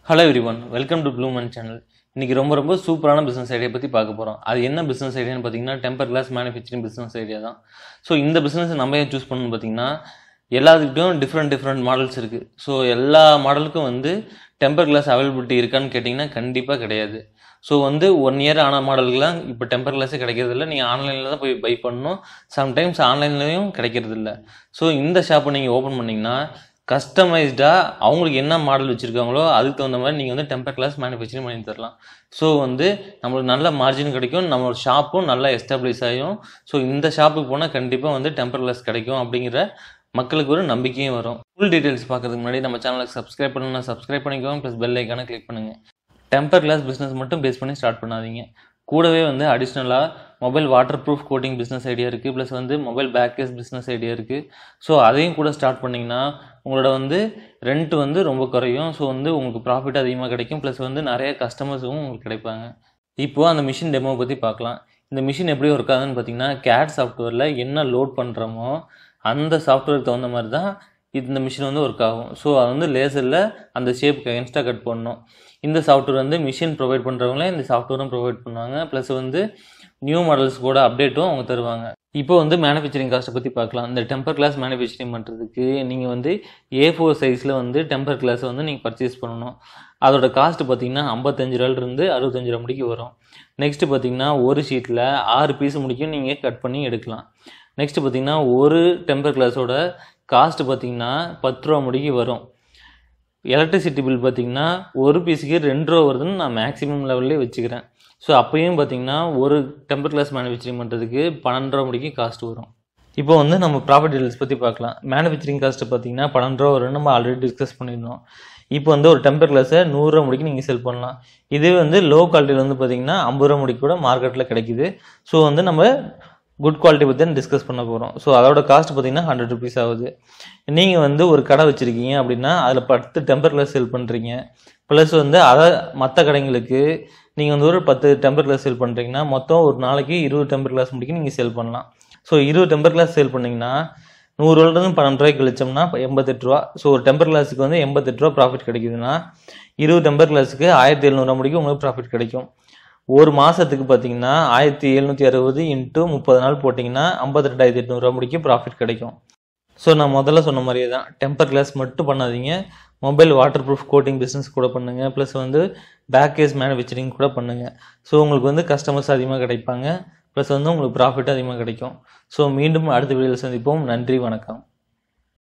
hello everyone welcome to Bloomen channel இன்னைக்கு ரொம்ப ரொம்ப சூப்பரான பிஸ்னஸ் ஐடியா பற்றி பார்க்க போகிறோம் அது என்ன பிஸ்னஸ் ஐடியான்னு பார்த்தீங்கன்னா temper glass manufacturing business idea தான் ஸோ இந்த பிஸ்னஸ் நம்ம ஏன் சூஸ் பண்ணணும்னு பார்த்தீங்கன்னா எல்லாத்துக்கிட்டையும் டிஃப்ரெண்ட் டிஃப்ரெண்ட் மாடல்ஸ் இருக்குது ஸோ எல்லா மாடலுக்கும் வந்து டெம்பர் கிளாஸ் அவைலபிலிட்டி இருக்கான்னு கேட்டிங்கன்னா கண்டிப்பாக கிடையாது ஸோ வந்து ஒன் இயர் ஆன மாடலுக்குலாம் இப்போ டெம்பர் கிளாஸே கிடைக்கிறதில்ல நீங்கள் ஆன்லைனில் தான் போய் பை பண்ணணும் சம்டைம்ஸ் ஆன்லைன்லேயும் கிடைக்கிறதில்ல ஸோ இந்த ஷாப்பை நீங்கள் ஓப்பன் பண்ணிங்கன்னா கஸ்டமைஸ்டாக அவங்களுக்கு என்ன மாடல் வச்சுருக்காங்களோ அதுக்கு தகுந்த மாதிரி நீங்கள் வந்து டெம்பர் கிளாஸ் மேனுஃபேக்சரிங் பண்ணி தரலாம் ஸோ வந்து நம்மளுக்கு நல்ல மார்ஜின் கிடைக்கும் நம்மளோட ஷாப்பும் நல்லா எஸ்டாப்ளிஷ் ஆகும் ஸோ இந்த ஷாப்புக்கு போனால் கண்டிப்பாக வந்து டெம்பர் கிளாஸ் கிடைக்கும் அப்படிங்கிற மக்களுக்கு ஒரு நம்பிக்கையும் வரும் ஃபுல் டீட்டெயில்ஸ் பார்க்கறதுக்கு முன்னாடி நம்ம சேனலுக்கு சப்ஸ்கிரைப் பண்ணணும்னா சப்ஸ்கிரைப் பண்ணிக்கோங்க ப்ளஸ் பெல் ஐக்கான கிளிக் பண்ணுங்கள் டெம்பர் கிளாஸ் பிஸ்னஸ் மட்டும் பேஸ் பண்ணி ஸ்டார்ட் பண்ணாதீங்க கூடவே வந்து அடிஷ்னலாக mobile waterproof coating business idea இருக்குது ப்ளஸ் வந்து மொபைல் பேக்கேஸ் பிஸ்னஸ் ஐடியா இருக்குது ஸோ அதையும் கூட ஸ்டார்ட் பண்ணிங்கன்னா உங்களோட வந்து ரெண்ட் வந்து ரொம்ப குறையும் ஸோ வந்து உங்களுக்கு ப்ராஃபிட் அதிகமாக கிடைக்கும் ப்ளஸ் வந்து நிறைய கஸ்டமர்ஸும் உங்களுக்கு கிடைப்பாங்க இப்போது அந்த மிஷின் டெமோ பற்றி பார்க்கலாம் இந்த மிஷின் எப்படி ஒர்க் ஆகுதுன்னு பார்த்தீங்கன்னா கேட் சாஃப்ட்வேரில் என்ன லோட் பண்ணுறோமோ அந்த சாஃப்ட்வேருக்கு தகுந்த மாதிரி தான் இந்த மிஷின் வந்து ஒர்க் ஆகும் ஸோ அது வந்து லேசரில் அந்த ஷேப்புக்கு அகேன்ஸ்டாக கட் பண்ணணும் இந்த சாஃப்ட்வேர் வந்து மிஷின் ப்ரொவைட் பண்ணுறவங்களே இந்த சாஃப்ட்வேரும் ப்ரொவைட் பண்ணுவாங்க ப்ளஸ் வந்து நியூ மாடல்ஸ் கூட அப்டேட்டும் அவங்க தருவாங்க இப்போ வந்து மேனுஃபேக்சரிங் காஸ்ட்டை பற்றி பார்க்கலாம் இந்த டெம்பர் கிளாஸ் மேனுஃபேக்சரிங் பண்ணுறதுக்கு நீங்கள் வந்து ஏ ஃபோர் சைஸில் வந்து டெம்பர் கிளாஸை வந்து நீங்கள் பர்ச்சேஸ் பண்ணணும் அதோட காஸ்ட் பார்த்தீங்கன்னா ஐம்பத்தஞ்சு ரூபாயிலிருந்து அறுபத்தஞ்சு ரூபா முடிக்கு வரும் நெக்ஸ்ட்டு பார்த்தீங்கன்னா ஒரு ஷீட்டில் ஆறு பீஸ் முடிக்கும் நீங்கள் கட் பண்ணி எடுக்கலாம் நெக்ஸ்ட்டு பார்த்தீங்கன்னா ஒரு டெம்பர் கிளாஸோட காஸ்ட் பார்த்தீங்கன்னா பத்து ரூபா முடிக்கு வரும் எலக்ட்ரிசிட்டி பில் பார்த்தீங்கன்னா ஒரு பீஸுக்கு ரெண்டு ரூபா வருதுன்னு நான் மேக்ஸிமம் லெவல்லே வச்சுக்கிறேன் ஸோ அப்பயும் பார்த்தீங்கன்னா ஒரு டெம்பர் கிளாஸ் மேனுஃபேக்சரிங் பண்ணுறதுக்கு பன்னெண்டு ரூபா முடிக்கு காஸ்ட் வரும் இப்போ வந்து நம்ம ப்ராப்பர்ட்டி டீல்ஸ் பற்றி பார்க்கலாம் மேனுஃபேக்சரிங் காஸ்ட்டு பார்த்தீங்கன்னா பன்னெண்டு ரூபா வரும்னு நம்ம ஆல்ரெடி டிஸ்கஸ் பண்ணியிருந்தோம் இப்போ வந்து ஒரு டெம்பர் கிளாஸை நூறுரூவா முடிக்கு நீங்கள் செல் பண்ணலாம் இதே வந்து லோ குவாலிட்டியில் வந்து பார்த்தீங்கன்னா ஐம்பது ரூபா முடிக்கு கூட மார்க்கெட்டில் கிடைக்குது ஸோ வந்து நம்ம குட் குவாலிட்டி பற்றி தான் டிஸ்கஸ் பண்ண போகிறோம் ஸோ அதோட காஸ்ட் பார்த்தீங்கன்னா ஹண்ட்ரட் ருபீஸ் ஆகுது நீங்கள் வந்து ஒரு கடை வச்சுருக்கீங்க அப்படின்னா அதில் பத்து டெம்பர் கிளாஸ் செல் பண்ணுறீங்க ப்ளஸ் வந்து அதை மற்ற கடைங்களுக்கு நீங்கள் வந்து ஒரு பத்து டெம்பர் கிளாஸ் செல் பண்ணுறீங்கன்னா மொத்தம் ஒரு நாளைக்கு இருபது டெம்பர் கிளாஸ் முடிக்க நீங்கள் செல் பண்ணலாம் ஸோ இருபது டெம்பர் கிளாஸ் சேல் பண்ணிங்கன்னா நூறுரூவாலேருந்து பன்னெண்டு ரூபாய்க்கு கழிச்சோம்னா எண்பத்தெட்டு ரூபா ஸோ ஒரு டெம்பர் கிளாஸுக்கு வந்து எண்பத்தெட்டு ரூபா ப்ராஃபிட் கிடைக்குதுன்னா இருபது டெம்பர் கிளாஸுக்கு ஆயிரத்தி எழுநூறுவா முடிக்கும் உங்களுக்கு ப்ராஃபிட் கிடைக்கும் ஒரு மாதத்துக்கு பார்த்தீங்கன்னா ஆயிரத்தி எழுநூற்றி அறுபது இன்ட்டு முப்பது நாள் போட்டிங்கன்னா ஐம்பத்தி ரெண்டாயிரத்தி எட்நூறுவா முடிக்கும் ப்ராஃபிட் கிடைக்கும் ஸோ நான் முதல்ல சொன்ன மாதிரியே தான் டெம்பர் கிளாஸ் மட்டும் பண்ணாதீங்க mobile waterproof coating business கூட பண்ணுங்கள் ப்ளஸ் வந்து பேக்கேஜ் மேனுஃபேக்சரிங் கூட பண்ணுங்கள் ஸோ உங்களுக்கு வந்து கஸ்டமர்ஸ் அதிகமாக கிடைப்பாங்க ப்ளஸ் வந்து உங்களுக்கு ப்ராஃபிட் அதிகமாக கிடைக்கும் ஸோ மீண்டும் அடுத்த வீடியோவில் சந்திப்போம் நன்றி வணக்கம்